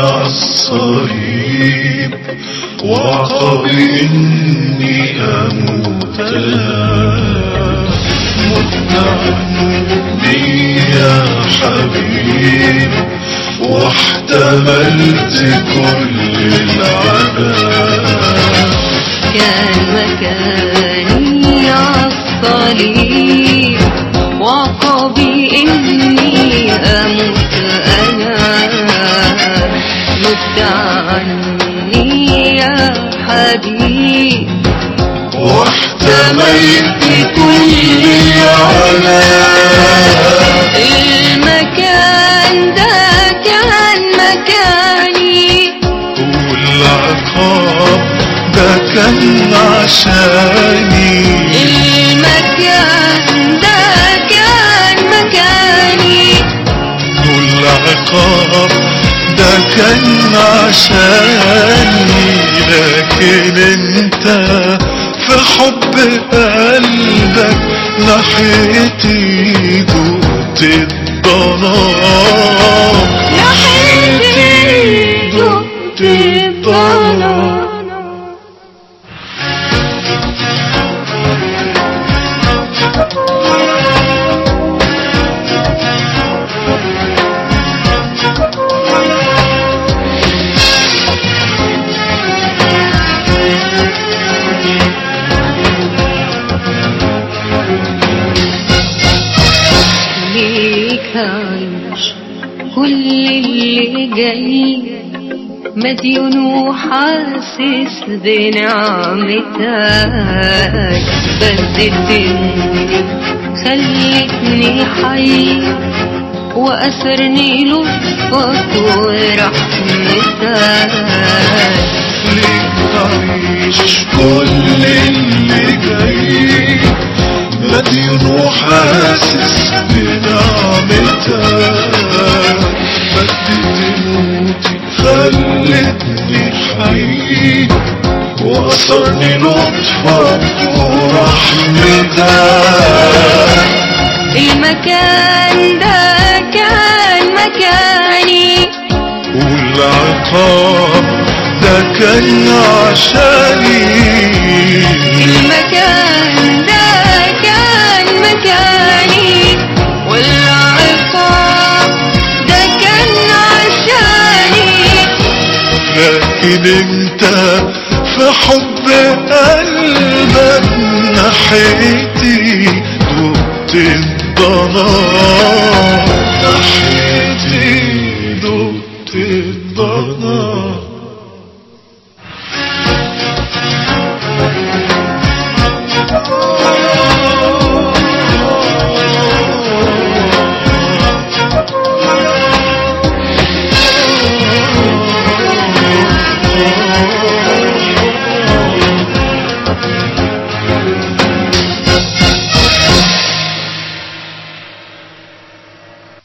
عالصليب وعقب إني أموت مت عني يا حبيب واحتملت كل العذاب كان مكاني عالصليب وعقبي إني أموت أنا مت عني يا حبيب واحتملت كل العذاب المكان ده كان مكاني والعقاب ده كان عشاني المكان ده كان مكاني والعقاب ده كان عشاني لكن انت في حب قلبك ناحيتي دقت الضلال ناحيتي دقت الضلال ليك عايش كل اللي جاي مديون وحاسس بنعمتك بدلتني خلتني حي وأسرني لطفك ورحمتك ليك عايش كل اللي جاي مدين وحاسس بنعمتك بدت موتي خلتني حي وأثرني لطفك ورحمتك المكان ده كان مكاني والعقاب ده كان عشاني المكان ده كان مكاني والعقاب ده كان عشاني لكن انت في حب قلبك ناحيتي دقت الضلال ناحيتي دقت الضلال